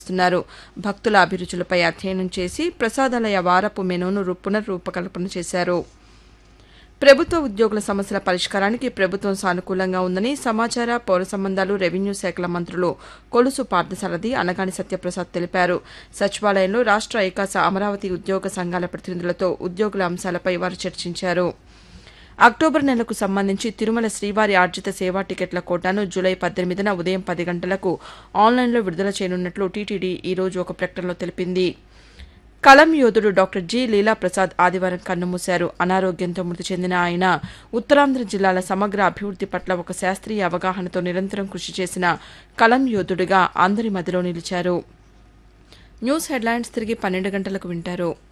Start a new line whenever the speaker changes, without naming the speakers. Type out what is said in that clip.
చేస్తున్నారు భక్తుల అభిరుచులపై అధ్యయనం చేసి ప్రసాదాలయ వారపు మెనూను రు- పునర్రూపకల్పన చేశారు ప్రభుత్వ ఉద్యోగుల సమస్యల పరిష్కారానికి ప్రభుత్వం సానుకూలంగా ఉందని సమాచార పౌర సంబంధాలు రెవెన్యూ శాఖల మంత్రులు కొలుసు పార్థసారథి అనగాని సత్యప్రసాద్ తెలిపారు సచివాలయంలో రాష్ట ఏకాస అమరావతి ఉద్యోగ సంఘాల ప్రతినిధులతో ఉద్యోగుల అంశాలపై వారు చర్చించారు అక్టోబర్ నెలకు సంబంధించి తిరుమల శ్రీవారి ఆర్జిత సేవా టికెట్ల కోటాను జూలై పద్దెనిమిదిన ఉదయం పది గంటలకు ఆన్లైన్లో విడుదల చేయనున్నట్లు టీటీడీ ఈ రోజు ఒక ప్రకటనలో తెలిపింది కలం యోధుడు డాక్టర్ జి లీలాప్రసాద్ ఆదివారం కన్నుమూశారు అనారోగ్యంతో మృతి చెందిన ఆయన ఉత్తరాంధ్ర జిల్లాల సమగ్ర అభివృద్ది పట్ల ఒక శాస్త్రీయ అవగాహనతో నిరంతరం కృషి చేసిన కలం యోధుడిగా అందరి మదిలో నిలిచారు న్యూస్ హెడ్లైన్స్ తిరిగి పన్నెండు గంటలకు వింటారు